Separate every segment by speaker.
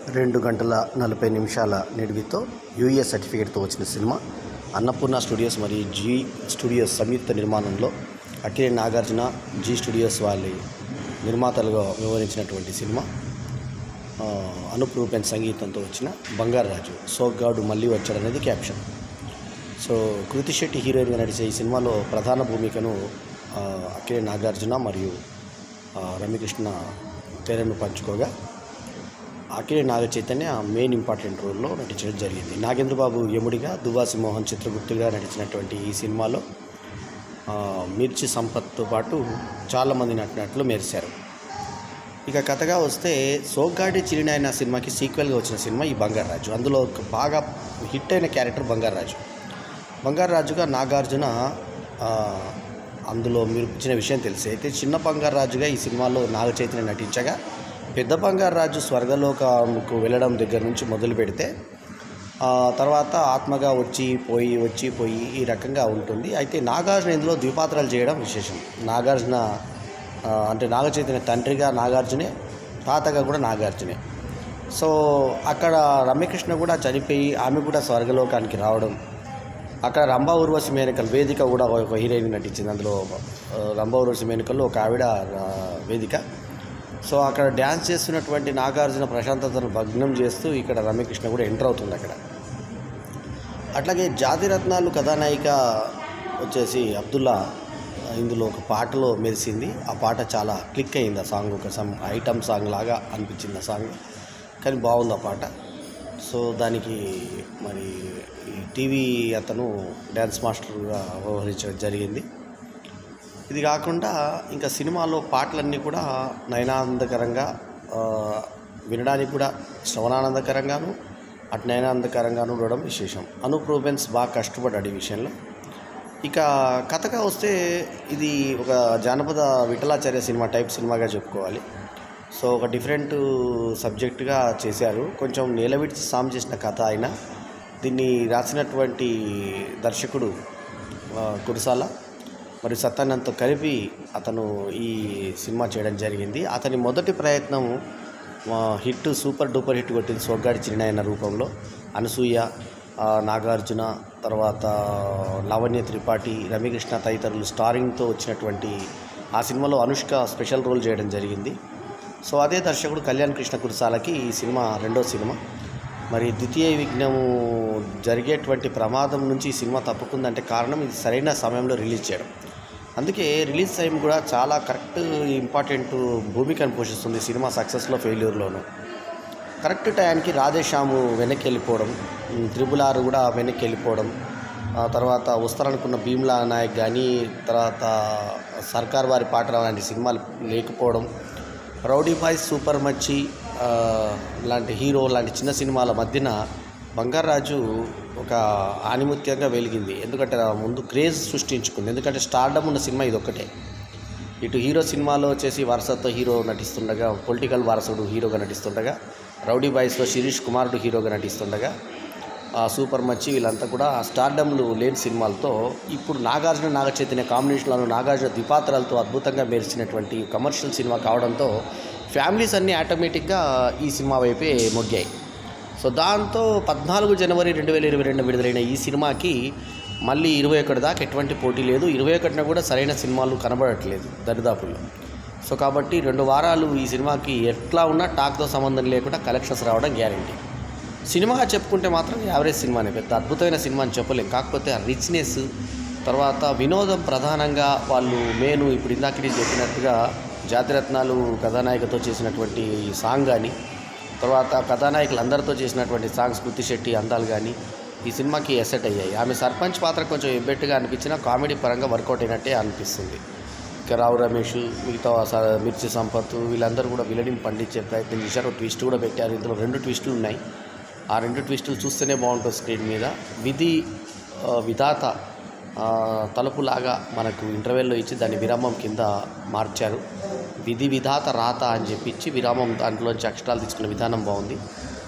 Speaker 1: రెండు గంటల నలభై నిమిషాల నిడివితో యూఏ సర్టిఫికేట్తో వచ్చిన సినిమా అన్నపూర్ణ స్టూడియోస్ మరియు జీ స్టూడియోస్ సంయుక్త నిర్మాణంలో అఖిలే నాగార్జున జీ స్టూడియోస్ వాళ్ళ నిర్మాతలుగా వ్యవహరించినటువంటి సినిమా ఆ, అనూప్ రూపెన్ సంగీతంతో వచ్చిన బంగారు రాజు సోగ్గాడు మళ్ళీ వచ్చాడనేది క్యాప్షన్ సో కృతి శెట్టి హీరోయిన్గా నడిచే ఈ సినిమాలో ప్రధాన భూమికను ఆ, అఖిలే నాగార్జున మరియు ఆ, రమ్యకృష్ణ తెరను పంచుకోగా అఖిలే నాగ చైతన్య మెయిన్ ఇంపార్టెంట్ రోల్లో నటించడం జరిగింది నాగేంద్రబాబు యముడిగా దువాసి మోహన్ చిత్రగుప్తుగా నటించినటువంటి ఈ సినిమాలో ఆ, మిర్చి సంపత్తో పాటు చాలామంది నటినట్లు మెరిశారు ఇక కథగా వస్తే సోగ్గాడి చిరినాయన సినిమాకి సీక్వెల్గా వచ్చిన సినిమా ఈ బంగారాజు అందులో ఒక బాగా హిట్ అయిన క్యారెక్టర్ బంగారాజు బంగారాజుగా నాగార్జున ఆ, అందులో మీరు ఇచ్చిన విషయం తెలిసి అయితే చిన్న బంగారాజుగా ఈ సినిమాలో నాగ చైతన్య నటించగా పెద్ద బంగారాజు స్వర్గలోకకు వెళ్ళడం దగ్గర నుంచి మొదలు పెడితే ఆ, తర్వాత ఆత్మగా వచ్చి పోయి వచ్చి పోయి ఈ రకంగా ఉంటుంది అయితే నాగార్జున ఇందులో ద్విపాత్రాలు చేయడం విశేషం నాగార్జున ఆ, అంటే నాగ చైతన్య తండ్రిగా నాగార్జునే తాతగా కూడా నాగార్జునే సో అక్కడ రమ్యకృష్ణ కూడా చనిపోయి ఆమె కూడా స్వర్గలోకానికి రావడం అక్కడ రంభా ఊర్వశి మేనకల్ వేదిక కూడా ఒక హీరోయిన్ నటించింది అందులో ఆ, రంభా ఊర్వశి మేనకల్లో ఒక ఆవిడ ఆ, వేదిక సో అక్కడ డ్యాన్స్ చేస్తున్నటువంటి నాగార్జున ప్రశాంతతను భగ్నం చేస్తూ ఇక్కడ రమ్యకృష్ణ కూడా ఎంటర్ అవుతుంది అక్కడ అట్లాగే జాతిరత్నాలు కథానాయిక వచ్చేసి అబ్దుల్లా ఇందులో ఒక పాటలో మెరిసింది ఆ పాట చాలా క్లిక్ అయింది ఆ సాంగ్ ఒక సమ్ ఐటమ్ సాంగ్ లాగా అనిపించింది ఆ సాంగ్ కానీ బాగుంది ఆ పాట సో దానికి మరి ఈ టీవీ అతను డ్యాన్స్ మాస్టర్గా వ్యవహరించడం జరిగింది ఇది కాకుండా ఇంకా సినిమాలో పాటలన్నీ కూడా నయనానందకరంగా ఆ, వినడానికి కూడా శ్రవణానందకరంగాను అటు నయనానందకరంగాను ఉండడం విశేషం అనూప్ రూబెన్స్ బాగా కష్టపడ్డాడు ఈ విషయంలో ఇక కథగా వస్తే ఇది ఒక జానపద విఠలాచార్య సినిమా టైప్ సినిమాగా చెప్పుకోవాలి సో ఒక డిఫరెంట్ సబ్జెక్టుగా చేశారు కొంచెం నేలవిడిచి సాము చేసిన కథ అయినా దీన్ని రాసినటువంటి దర్శకుడు ఆ, కురసాల మరియు సత్యానంద్తో కలిపి అతను ఈ సినిమా చేయడం జరిగింది అతని మొదటి ప్రయత్నం ఆ, హిట్ సూపర్ డూపర్ హిట్ కొట్టింది సోగ్గాడి చిరునాయన రూపంలో అనసూయ ఆ, నాగార్జున తర్వాత లావణ్య త్రిపాఠి రమ్యకృష్ణ తదితరులు స్టారింగ్తో వచ్చినటువంటి ఆ సినిమాలో అనుష్క స్పెషల్ రోల్ చేయడం జరిగింది సో అదే దర్శకుడు కళ్యాణ్ కృష్ణ కురసాలకి ఈ సినిమా రెండో సినిమా మరి ద్వితీయ విఘ్నము జరిగేటువంటి ప్రమాదం నుంచి ఈ సినిమా తప్పుకుందంటే కారణం ఇది సరైన సమయంలో రిలీజ్ చేయడం అందుకే రిలీజ్ టైం కూడా చాలా కరెక్ట్ ఇంపార్టెంట్ భూమికను పోషిస్తుంది సినిమా సక్సెస్లో ఫెయిల్యూర్లోను కరెక్ట్ టైంకి రాధేశ్యాము వెనక్కి వెళ్ళిపోవడం ఉమ్, త్రిబుల్ ఆర్ కూడా వెనక్కి వెళ్ళిపోవడం ఆ తర్వాత వస్తారనుకున్న భీమ్లా నాయక్ కానీ తర్వాత సర్కార్ వారి పాట లాంటి సినిమాలు లేకపోవడం రౌడీ బాయ్స్ సూపర్ మచ్చి ఆ, లాంటి హీరో లాంటి చిన్న సినిమాల మధ్యన బంగారాజు ఒక ఆనిముత్యంగా వెలిగింది ఎందుకంటే ఆ ముందు క్రేజ్ సృష్టించుకుంది ఎందుకంటే స్టార్డమ్ ఉన్న సినిమా ఇది ఒక్కటే ఇటు హీరో సినిమాలో వచ్చేసి వారసత్వ హీరో నటిస్తుండగా పొలిటికల్ వారసుడు హీరోగా నటిస్తుండగా రౌడీ బాయ్స్లో శిరీష్ కుమారుడు హీరోగా నటిస్తుండగా ఆ సూపర్ మచ్చి వీళ్ళంతా కూడా స్టార్డమ్లు లేని సినిమాలతో ఇప్పుడు నాగార్జున నాగ చైతన్య కాంబినేషన్లో నాగార్జున ద్విపాత్రాలతో అద్భుతంగా మెరిసినటువంటి కమర్షియల్ సినిమా కావడంతో ఫ్యామిలీస్ అన్నీ ఆటోమేటిక్గా ఈ సినిమా వైపే మొగ్గాయి సో దాంతో పద్నాలుగు జనవరి రెండు వేల ఇరవై రెండు విడుదలైన ఈ సినిమాకి మళ్ళీ ఇరవై ఒకటి దాకా ఎటువంటి పోటీ లేదు ఇరవై ఒకటిన కూడా సరైన సినిమాలు కనబడట్లేదు దరిదాపుల్లో సో కాబట్టి రెండు వారాలు ఈ సినిమాకి ఎట్లా ఉన్నా టాక్తో సంబంధం లేకుండా కలెక్షన్స్ రావడం గ్యారంటీ సినిమాగా చెప్పుకుంటే మాత్రం యావరేజ్ సినిమానే పెద్ద అద్భుతమైన సినిమా అని చెప్పలేం కాకపోతే ఆ రిచ్నెస్ తర్వాత వినోదం ప్రధానంగా వాళ్ళు మేను ఇప్పుడు ఇందాక చెప్పినట్టుగా జాతిరత్నాలు కథానాయికతో చేసినటువంటి సాంగ్ కానీ తర్వాత కథానాయకులు అందరితో చేసినటువంటి సాంగ్స్ కృతి శెట్టి అందాలు కానీ ఈ సినిమాకి ఎసెట్ అయ్యాయి ఆమె సర్పంచ్ పాత్ర కొంచెం ఎబ్బెట్టుగా అనిపించినా కామెడీ పరంగా వర్కౌట్ అయినట్టే అనిపిస్తుంది ఇక రావు రమేష్ మిగతా స- మిర్చి సంపత్ వీళ్ళందరూ కూడా విలడిని పండించే ప్రయత్నం చేశారు ట్విస్ట్ కూడా పెట్టారు ఇందులో రెండు ట్విస్టులు ఉన్నాయి ఆ రెండు ట్విస్టులు చూస్తేనే బాగుంటుంది స్క్రీన్ మీద విధి ఆ, విధాత ఆ, తలుపులాగా మనకు ఇంటర్వెల్లో ఇచ్చి దాన్ని విరామం కింద మార్చారు విధి విధాత రాత అని చెప్పి ఇచ్చి విరామం దాంట్లోంచి అక్షరాలు తీసుకునే విధానం బాగుంది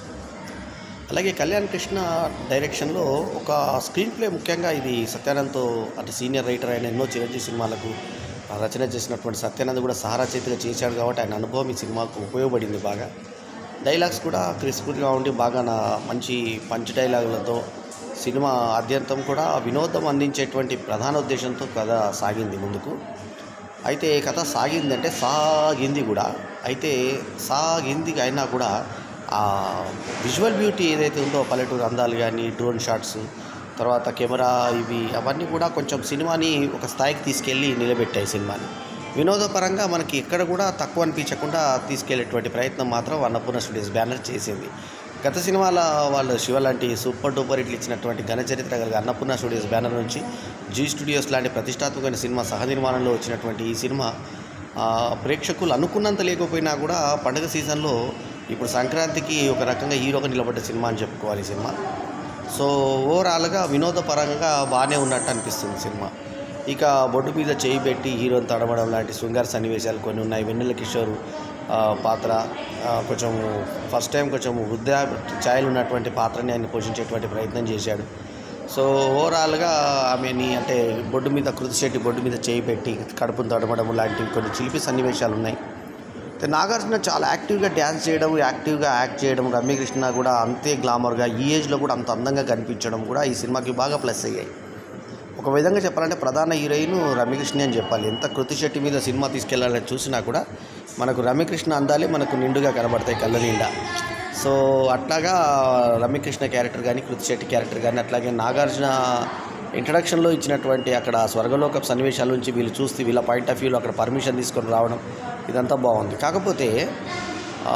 Speaker 1: అలాగే కళ్యాణ్ కృష్ణ డైరెక్షన్లో ఒక స్క్రీన్ ప్లే ముఖ్యంగా ఇది సత్యానంద్తో అటు సీనియర్ రైటర్ అయిన ఎన్నో చిరంజీవి సినిమాలకు ఆ రచన చేసినటువంటి సత్యానంద్ కూడా సహారా చేతిగా చేశాడు కాబట్టి ఆయన అనుభవం ఈ సినిమాకు ఉపయోగపడింది బాగా డైలాగ్స్ కూడా క్రిస్పుల్గా ఉండి బాగా నా మంచి పంచ్ డైలాగులతో సినిమా ఆద్యంతం కూడా వినోదం అందించేటువంటి ప్రధాన ఉద్దేశంతో కథ సాగింది ముందుకు అయితే కథ సాగిందంటే సాగింది కూడా అయితే సాగింది అయినా కూడా ఆ విజువల్ బ్యూటీ ఏదైతే ఉందో పల్లెటూరు అందాలు కానీ డ్రోన్ షాట్స్ తర్వాత కెమెరా ఇవి అవన్నీ కూడా కొంచెం సినిమాని ఒక స్థాయికి తీసుకెళ్ళి నిలబెట్టాయి సినిమాని వినోదపరంగా మనకి ఎక్కడ కూడా తక్కువ అనిపించకుండా తీసుకెళ్లేటువంటి ప్రయత్నం మాత్రం అన్నపూర్ణ స్టూడియోస్ బ్యానర్ చేసింది గత సినిమాల వాళ్ళు శివ లాంటి సూపర్ డూపర్ హిట్లు ఇచ్చినటువంటి ఘన చరిత్ర కలిగిన అన్నపూర్ణ స్టూడియోస్ బ్యానర్ నుంచి జీ స్టూడియోస్ లాంటి ప్రతిష్టాత్మకమైన సినిమా సహ నిర్మాణంలో వచ్చినటువంటి ఈ సినిమా ఆ, ప్రేక్షకులు అనుకున్నంత లేకపోయినా కూడా పండుగ సీజన్లో ఇప్పుడు సంక్రాంతికి ఒక రకంగా హీరోగా నిలబడ్డ సినిమా అని చెప్పుకోవాలి ఈ సినిమా సో ఓవరాల్గా వినోదపరంగా బాగానే ఉన్నట్టు అనిపిస్తుంది సినిమా ఇక బొడ్డు మీద చేయి పెట్టి హీరోని తడమడం లాంటి శృంగార సన్నివేశాలు కొన్ని ఉన్నాయి వెన్నెల కిషోర్ ఆ, పాత్ర ఆ, కొంచెం ఫస్ట్ టైం కొంచెం వృద్ధ ఛాయలు ఉన్నటువంటి పాత్రని ఆయన పోషించేటువంటి ప్రయత్నం చేశాడు సో ఓవరాల్గా ఆమెని అంటే బొడ్డు మీద కృతిశెట్టి బొడ్డు మీద చేయి పెట్టి కడుపును తడమడం లాంటి కొన్ని చిలిపి సన్నివేశాలు ఉన్నాయి అయితే నాగార్జున చాలా యాక్టివ్గా డ్యాన్స్ చేయడం యాక్టివ్గా యాక్ట్ చేయడం రమ్యకృష్ణ కూడా అంతే గ్లామర్గా ఈ ఏజ్లో కూడా అంత అందంగా కనిపించడం కూడా ఈ సినిమాకి బాగా ప్లస్ అయ్యాయి ఒక విధంగా చెప్పాలంటే ప్రధాన హీరోయిన్ రమ్యకృష్ణ అని చెప్పాలి ఎంత కృతి శెట్టి మీద సినిమా తీసుకెళ్లాలని చూసినా కూడా మనకు రమ్యకృష్ణ అందాలే మనకు నిండుగా కనబడతాయి కళ్ళ నిండా సో అట్లాగా రమ్యకృష్ణ క్యారెక్టర్ కానీ కృతి శెట్టి క్యారెక్టర్ కానీ అట్లాగే నాగార్జున ఇంట్రడక్షన్లో ఇచ్చినటువంటి అక్కడ స్వర్గలోక సన్నివేశాల నుంచి వీళ్ళు చూస్తే వీళ్ళ పాయింట్ ఆఫ్ వ్యూలో అక్కడ పర్మిషన్ తీసుకొని రావడం ఇదంతా బాగుంది కాకపోతే ఆ,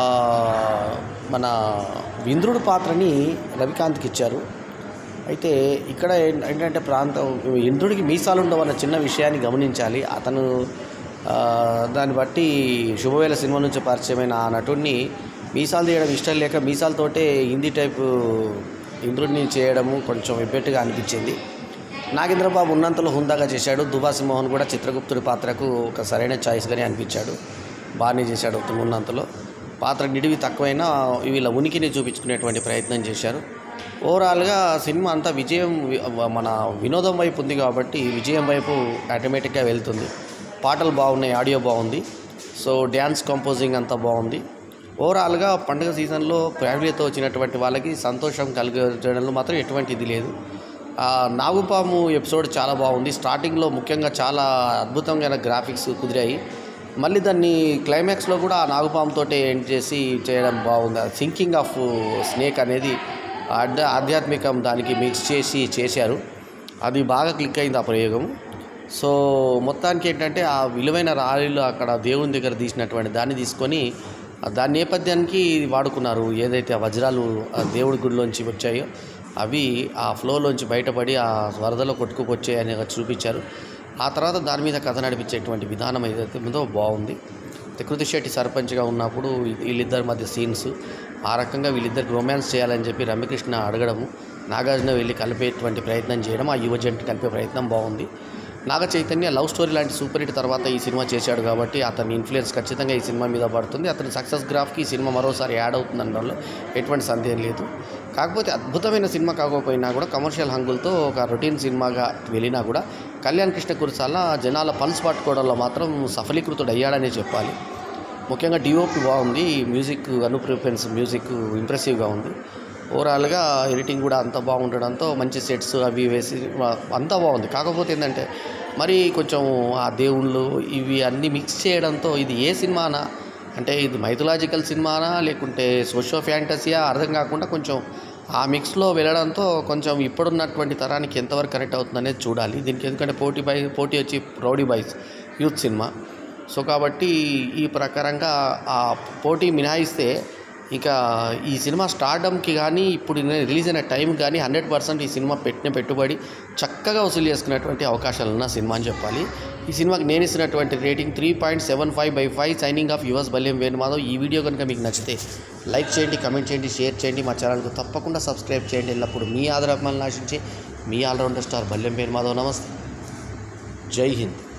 Speaker 1: మన ఇంద్రుడు పాత్రని రవికాంత్కి ఇచ్చారు అయితే ఇక్కడ ఏం- ఏంటంటే ప్రాంతం ఇంద్రుడికి మీసాలు ఉండవన్న చిన్న విషయాన్ని గమనించాలి అతను ఆ, దాన్ని బట్టి శుభవేళ సినిమా నుంచి పరిచయమైన ఆ నటుడిని మీసాలు తీయడం ఇష్టం లేక మీసాలతోటే హిందీ టైపు ఇంద్రుడిని చేయడము కొంచెం ఎబ్బెట్టుగా అనిపించింది నాగేంద్రబాబు ఉన్నంతలో హుందాగా చేశాడు దుబాసి మోహన్ కూడా చిత్రగుప్తుడి పాత్రకు ఒక సరైన చాయిస్గానే అనిపించాడు బాగానే చేశాడు ఉన్నంతలో పాత్ర నిడివి తక్కువైనా వీళ్ళ ఉనికిని చూపించుకునేటువంటి ప్రయత్నం చేశారు ఓవరాల్గా సినిమా అంతా విజయం వి- మన వినోదం వైపు ఉంది కాబట్టి విజయం వైపు ఆటోమేటిక్గా వెళ్తుంది పాటలు బాగున్నాయి ఆడియో బాగుంది సో డ్యాన్స్ కంపోజింగ్ అంతా బాగుంది ఓవరాల్గా పండుగ సీజన్లో ఫ్యామిలీతో వచ్చినటువంటి వాళ్ళకి సంతోషం కలిగించడంలో మాత్రం ఎటువంటి ఇది లేదు ఆ, నాగుపాము ఎపిసోడ్ చాలా బాగుంది స్టార్టింగ్లో ముఖ్యంగా చాలా అద్భుతమైన గ్రాఫిక్స్ కుదిరాయి మళ్ళీ దాన్ని క్లైమాక్స్లో కూడా ఆ నాగుపాముతోటే ఎండ్ చేసి చేయడం బాగుంది సింకింగ్ ఆఫ్ స్నేక్ అనేది అడ్డ ఆధ్యాత్మికం దానికి మిక్స్ చేసి చేశారు అది బాగా క్లిక్ అయింది ఆ ప్రయోగం సో మొత్తానికి ఏంటంటే ఆ విలువైన రాళ్ళు అక్కడ దేవుని దగ్గర తీసినటువంటి దాన్ని తీసుకొని ఆ దాని నేపథ్యానికి వాడుకున్నారు ఏదైతే ఆ వజ్రాలు ఆ దేవుడి గుడిలోంచి వచ్చాయో అవి ఆ ఫ్లోలోంచి బయటపడి ఆ వరదలో కొట్టుకుపోచ్చాయని చూపించారు ఆ తర్వాత దాని మీద కథ నడిపించేటువంటి విధానం ఏదైతే ఉందో బాగుంది కృతి శెట్టి సర్పంచ్గా ఉన్నప్పుడు వీళ్ళిద్దరి మధ్య సీన్స్ ఆ రకంగా వీళ్ళిద్దరికి రొమాన్స్ చేయాలని చెప్పి రమ్యకృష్ణ అడగడము నాగార్జున వెళ్ళి కలిపేటువంటి ప్రయత్నం చేయడం ఆ యువ జంట కలిపే ప్రయత్నం బాగుంది నాగ చైతన్య లవ్ స్టోరీ లాంటి సూపర్ హిట్ తర్వాత ఈ సినిమా చేశాడు కాబట్టి అతని ఇన్ఫ్లుయెన్స్ ఖచ్చితంగా ఈ సినిమా మీద పడుతుంది అతని సక్సెస్ గ్రాఫ్కి ఈ సినిమా మరోసారి యాడ్ అవుతుంది అనడంలో ఎటువంటి సందేహం లేదు కాకపోతే అద్భుతమైన సినిమా కాకపోయినా కూడా కమర్షియల్ హంగులతో ఒక రొటీన్ సినిమాగా వెళ్ళినా కూడా కళ్యాణ్ కృష్ణ కురసాల జనాల పల్స్ పట్టుకోవడంలో మాత్రం సఫలీకృతుడు అయ్యాడనే చెప్పాలి ముఖ్యంగా డిఓపి బాగుంది మ్యూజిక్ అనుప్రిఫెన్స్ మ్యూజిక్ ఇంప్రెసివ్గా ఉంది ఓవరాల్గా ఎడిటింగ్ కూడా అంత బాగుండడంతో మంచి సెట్స్ అవి వేసి వా- అంతా బాగుంది కాకపోతే ఏంటంటే మరి కొంచెం ఆ దేవుళ్ళు ఇవి అన్నీ మిక్స్ చేయడంతో ఇది ఏ సినిమానా అంటే ఇది మైథలాజికల్ సినిమానా లేకుంటే సోషో ఫ్యాంటసీయా అర్థం కాకుండా కొంచెం ఆ మిక్స్లో వెళ్ళడంతో కొంచెం ఇప్పుడున్నటువంటి తరానికి ఎంతవరకు కరెక్ట్ అవుతుందనేది చూడాలి దీనికి ఎందుకంటే పోటీ బై పోటీ వచ్చి rowdy boys youth cinema so కాబట్టి ఈ ప్రకారంగా ఆ పోటీ మినహాయిస్తే ఇక ఈ సినిమా స్టార్డమ్కి కానీ ఇప్పుడు రిలీజ్ అయిన టైం కానీ హండ్రెడ్ పర్సెంట్ ఈ సినిమా పెట్టిన పెట్టుబడి చక్కగా వసూలు చేసుకునేటువంటి అవకాశాలు ఉన్న సినిమా అని చెప్పాలి ఈ సినిమాకి నేను ఇస్తున్నటువంటి rating three point seven five by five signing off yours Balyam Venumadhav ఈ వీడియో కనుక మీకు నచ్చితే లైక్ చేయండి కమెంట్ చేయండి షేర్ చేయండి మా ఛానల్కు తప్పకుండా సబ్స్క్రైబ్ చేయండి ఎల్లప్పుడు మీ ఆదరాభిమానులు ఆశించి మీ ఆల్రౌండర్ స్టార్ బల్యం వేణుమాధవ్ నమస్తే జై హింద్